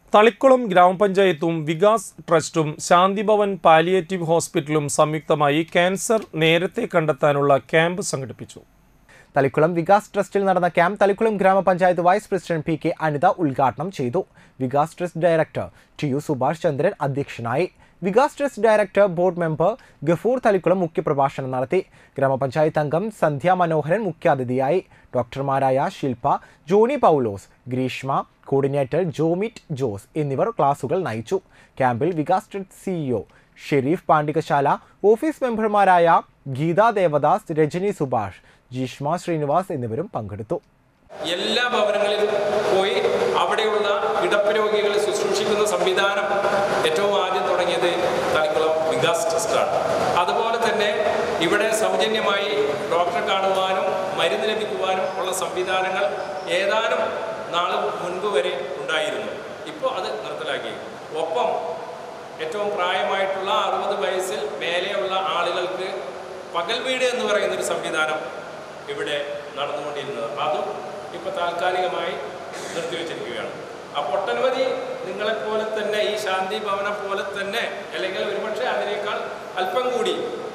തളിക്കുളം ഗ്രാമപഞ്ചായത്തും വികാസ് ട്രസ്റ്റും ശാന്തിഭവൻ പാലിയേറ്റീവ് ഹോസ്പിറ്റലും സംയുക്തമായി ക്യാൻസർ നേരത്തെ കണ്ടെത്താനുള്ള ക്യാമ്പ് സംഘടിപ്പിച്ചു തളിക്കുളം വികാസ് ട്രസ്റ്റിൽ നടന്ന ക്യാമ്പ് തളിക്കുളം ഗ്രാമപഞ്ചായത്ത് vice president P K Anitha ഉദ്ഘാടനം ചെയ്തു Vikas trust director T U Subhash Chandran അധ്യക്ഷനായി Vikas trust director board member Gafoor Thalikulam മുഖ്യപ്രഭാഷണം നടത്തി ഗ്രാമപഞ്ചായത്ത് അംഗം സന്ധ്യ മനോഹരൻ മുഖ്യാതിഥിയായി ഡോക്ടർമാരായ ശില്പ ജോണി പൗലോസ് ഗ്രീഷ്മ കോർഡിനേറ്റർ ജോമിറ്റ് ജോസ് എന്നിവർ ക്ലാസുകൾ നയിച്ചു ക്യാമ്പിൽ Vikas trust CEO Shareef Pandikasala office മെമ്പർമാരായ ഗീതാ ദേവദാസ് രജനി സുഭാഷ് ജിഷ്മ ശ്രീനിവാസ് എന്നിവരും പങ്കെടുത്തു എല്ലാ ഭവനങ്ങളിലും പോയി അവിടെയുള്ള കിടപ്പ് രോഗികളെ ശുശ്രൂഷിക്കുന്ന സംവിധാനം ഏറ്റവും ആദ്യം തുടങ്ങിയത് തളിക്കുളം വികാസ് ട്രസ്റ്റാണ് അതുപോലെ തന്നെ ഇവിടെ സൗജന്യമായി ഡോക്ടറെ കാണുവാനും മരുന്ന് ലഭിക്കുവാനും ഉള്ള സംവിധാനങ്ങൾ ഏതാനും നാൾ മുൻപ് വരെ ഉണ്ടായിരുന്നു ഇപ്പോൾ അത് നിർത്തലാക്കി ഒപ്പം ഏറ്റവും പ്രായമായിട്ടുള്ള അറുപത് വയസ്സിൽ മേലെയുള്ള ആളുകൾക്ക് പകൽ വീട് എന്ന് പറയുന്ന ഒരു സംവിധാനം ഇവിടെ നടന്നുകൊണ്ടിരുന്നത് അതും ഇപ്പോൾ താൽക്കാലികമായി നിർത്തിവെച്ചിരിക്കുകയാണ് അപ്പോൾ ഒട്ടനവധി നിങ്ങളെപ്പോലെ തന്നെ ഈ ശാന്തി ഭവനം പോലെ തന്നെ അല്ലെങ്കിൽ ഒരുപക്ഷെ അതിനേക്കാൾ അല്പം കൂടി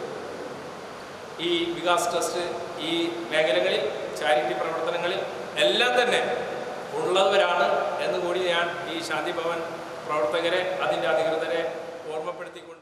ഈ വികാസ് ട്രസ്റ്റ് ഈ മേഖലകളിൽ ചാരിറ്റി പ്രവർത്തനങ്ങളിൽ എല്ലാം തന്നെ ഉള്ളവരാണ് എന്ന് കൂടി ഞാൻ ഈ ശാന്തി ഭവൻ പ്രവർത്തകരെ അതിൻ്റെ അധികൃതരെ ഓർമ്മപ്പെടുത്തിക്കൊണ്ട്